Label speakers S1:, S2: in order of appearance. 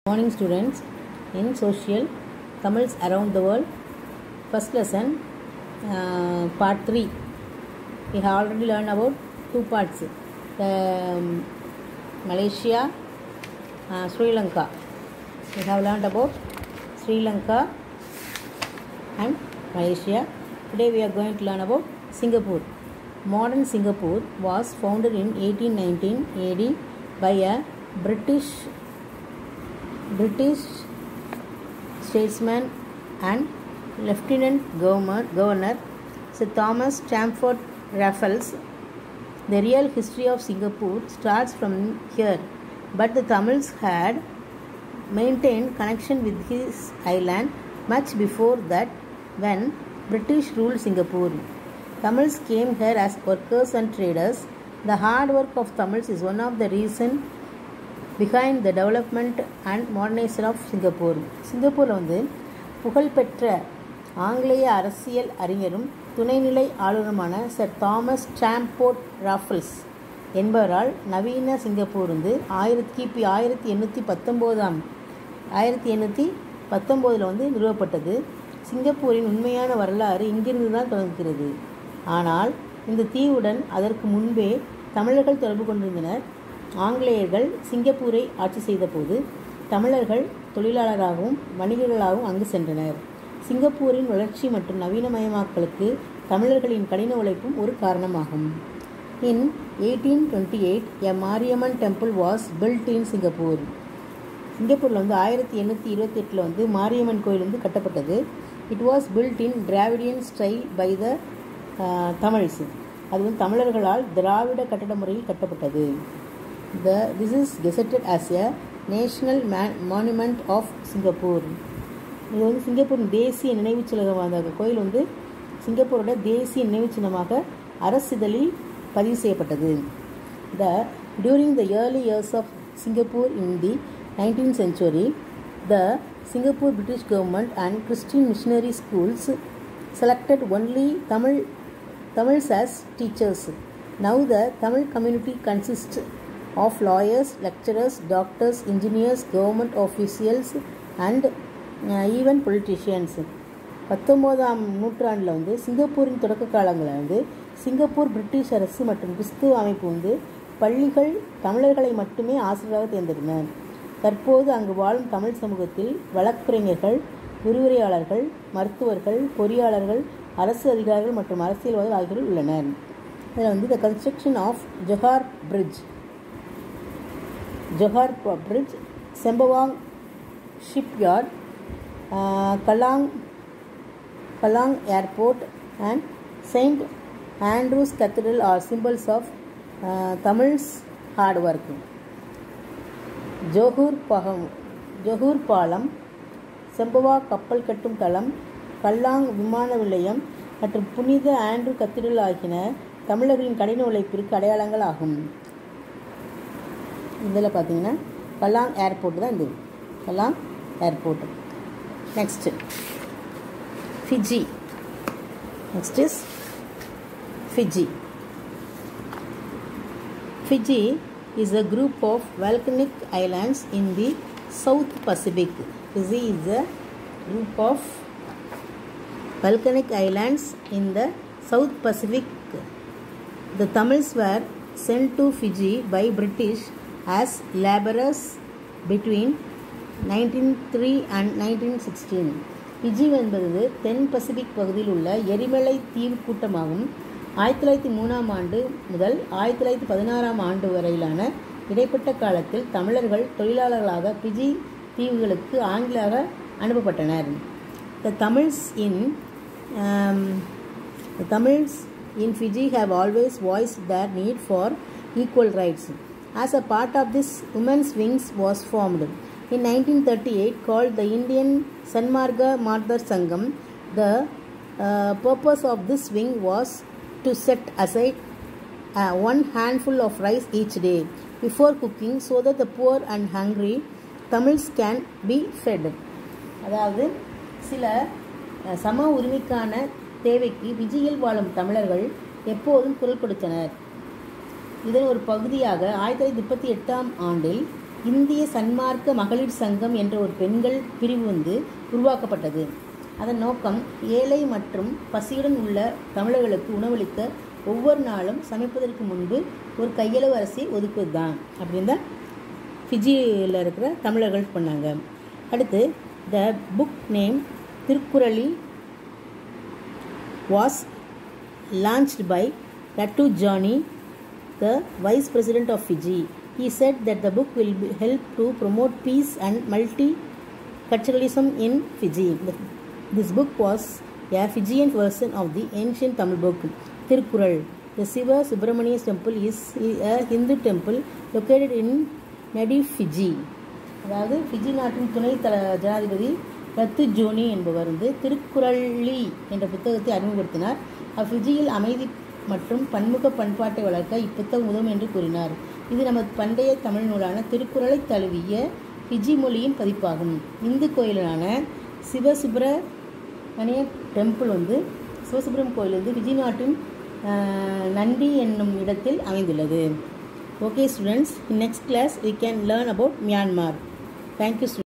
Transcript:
S1: Morning students in social Tamils around the world first lesson uh, part 3 we have already learned about two parts the um, Malaysia uh, Sri Lanka we have learned about Sri Lanka and Malaysia today we are going to learn about Singapore modern Singapore was founded in 1819 AD by a British British statesman and lieutenant governor, governor Sir Thomas Stamford Raffles. The real history of Singapore starts from here, but the Tamils had maintained connection with his island much before that when British ruled Singapore. Tamils came here as workers and traders. The hard work of Tamils is one of the reasons behind the development and modernisation of Singapore சிங்கப்பூரில் வந்து புகழ்பெற்ற ஆங்கிலேய அரசியல் அறிஞரும் துணைநிலை ஆளுநருமான sir Thomas Stamford Raffles என்பவரால் நவீன சிங்கப்பூர் வந்து ஆயிரத்தி கிபி ஆயிரத்தி எண்ணூற்றி பத்தொம்போதாம் ஆயிரத்தி எண்ணூற்றி பத்தொம்போதில் வந்து நிறுவப்பட்டது சிங்கப்பூரின் உண்மையான வரலாறு இங்கிருந்து தான் தொடங்குகிறது ஆனால் இந்த தீவுடன் அதற்கு முன்பே தமிழர்கள் தொடர்பு கொண்டிருந்தனர் ஆங்கிலேயர்கள் சிங்கப்பூரை ஆட்சி செய்தபோது தமிழர்கள் தொழிலாளராகவும் வணிகர்களாகவும் அங்கு சென்றனர் சிங்கப்பூரின் வளர்ச்சி மற்றும் நவீனமயமாக்கலுக்கு தமிழர்களின் கடின உழைப்பும் ஒரு காரணமாகும் in eighteen twenty eight a Mariamman temple was built in Singapore சிங்கப்பூரில் வந்து ஆயிரத்தி எண்ணூற்றி இருபத்தி எட்டில் வந்து மாரியம்மன் கோயில் வந்து கட்டப்பட்டது it was built in Dravidian style by the Tamils அது வந்து தமிழர்களால் திராவிட கட்டட முறையில் கட்டப்பட்டது the this is gazetted as a national may monument of Singapore இது வந்து சிங்கப்பூரின் தேசிய நினைவுச் சின்னகம் அந்த கோயில் வந்து சிங்கப்பூரோட தேசிய நினைவுச் சின்னமாக அரசிதழில் பதிவு செய்யப்பட்டது the during the early years of Singapore in the nineteen century the Singapore British government and Christian missionary schools selected only Tamil Tamils as teachers. Now the Tamil community consists of lawyers, lecturers, doctors, engineers, government officials and uh, even politicians. பத்தொம்போதாம் நூற்றாண்டில் வந்து சிங்கப்பூரின் தொடக்க காலங்களில் வந்து Singapore British அரசு மற்றும் கிறிஸ்துவ அமைப்பு வந்து பள்ளிகள் தமிழர்களை மட்டுமே ஆசிரியராக தேர்ந்தெடுத்தனர் தற்போது அங்கு வாழும் தமிழ் சமூகத்தில் வழக்குரைஞர்கள் விரிவுரையாளர்கள் மருத்துவர்கள் பொறியாளர்கள் அரசு அதிகாரிகள் மற்றும் அரசியல்வாதிகள் ஆகியோர் உள்ளனர் இதில் வந்து the construction of Johor bridge Johor bridge Sembawang shipyard Kallang Kallang airport and Saint Andrews cathedral are symbols of Tamils hard work Johor பகம் ஜொஹூர் பாலம் செம்பவா கப்பல் கட்டும் தளம் கல்லாங் விமான நிலையம் மற்றும் புனித ஆண்ட்ரு கத்திரல் ஆகியன தமிழர்களின் கடின உழைப்பிற்கு அடையாளங்கள் ஆகும் இதில் பார்த்தீங்கன்னா கல்லாங் ஏர்போர்ட் தான் இது Kallang airport next Fiji next is Fiji Fiji is a group of volcanic islands in the South Pacific. Fiji is a group of volcanic islands in the South Pacific. The Tamils were sent to Fiji by British as laborers between 1903 and 1916. Fiji என்பது தென் Pacific பகுதியில் உள்ள எரிமலை தீவு கூட்டமாகும் ஆயிரத்தி தொள்ளாயிரத்தி மூணாம் ஆண்டு முதல் ஆயிரத்தி தொள்ளாயிரத்தி பதினாறாம் ஆண்டு வரையிலான இடைப்பட்ட காலத்தில் தமிழர்கள் தொழிலாளர்களாக பிஜி தீவுகளுக்கு ஆங்கிலாக அனுப்பப்பட்டனர் the Tamils in the Tamils in Fiji have always voice their need for equal rights as a part of this women's wings was formed in nineteen thirty eight called the Indian Sanmarga Mathar Sangam the purpose of this wing was to set aside uh, one handful of rice each day before cooking so that the poor and hungry Tamils can be fed. அதாவது சில சம உரிமைக்கான தேவைக்கு விஜயில் வாழும் தமிழர்கள் எப்போதும் குரல் கொடுத்தனர் இதன் ஒரு பகுதியாக ஆயிரத்தி தொள்ளாயிரத்தி முப்பத்தி எட்டாம் ஆண்டில் இந்திய சன்மார்க்க மகளிர் சங்கம் என்ற ஒரு பெண்கள் பிரிவு வந்து உருவாக்கப்பட்டது அதன் நோக்கம் ஏழை மற்றும் பசியுடன் உள்ள தமிழர்களுக்கு உணவளிக்க ஒவ்வொரு நாளும் சமைப்பதற்கு முன்பு ஒரு கையளவு அரிசி ஒதுக்குவது தான் அப்படின்னு தான் ஃபிஜியில் இருக்கிற தமிழர்கள் பண்ணாங்க அடுத்து the book name Thirukkural was launched by Ratu Johnny, the Vice President of Fiji. He said that the book will be, help to promote peace and multiculturalism in Fiji. The- This book was a Fijian version of the ancient Tamil book, Tirukkural. The Siva Subramania's temple is a Hindu temple located in Nadiv, Fiji. அதாவது Fiji நாட்டின் துணை தல ஜனாதிபதி ரத்து ஜோனி என்பவர் வந்து திருக்குறளி என்ற புத்தகத்தை அறிமுகப்படுத்தினார் அவ்ஃபிஜியில் அமைதி மற்றும் பன்முக பண்பாட்டை வளர்க்க இப்புத்தகம் உதவும் என்று கூறினார் இது நமது பண்டைய தமிழ் நூலான திருக்குறளை தழுவிய ஃபிஜி மொழியின் பதிப்பாகும் இந்து கோயிலான சிவசுப்ரமணிய டெம்பிள் வந்து சிவசுப்ரமணியம் கோயில் வந்து ஃபிஜி நாட்டின் ஆஹ், நண்டி என்னும் இடத்தில் அமைந்துள்ளது okay students in next class we can learn about Myanmar. Thank you, students.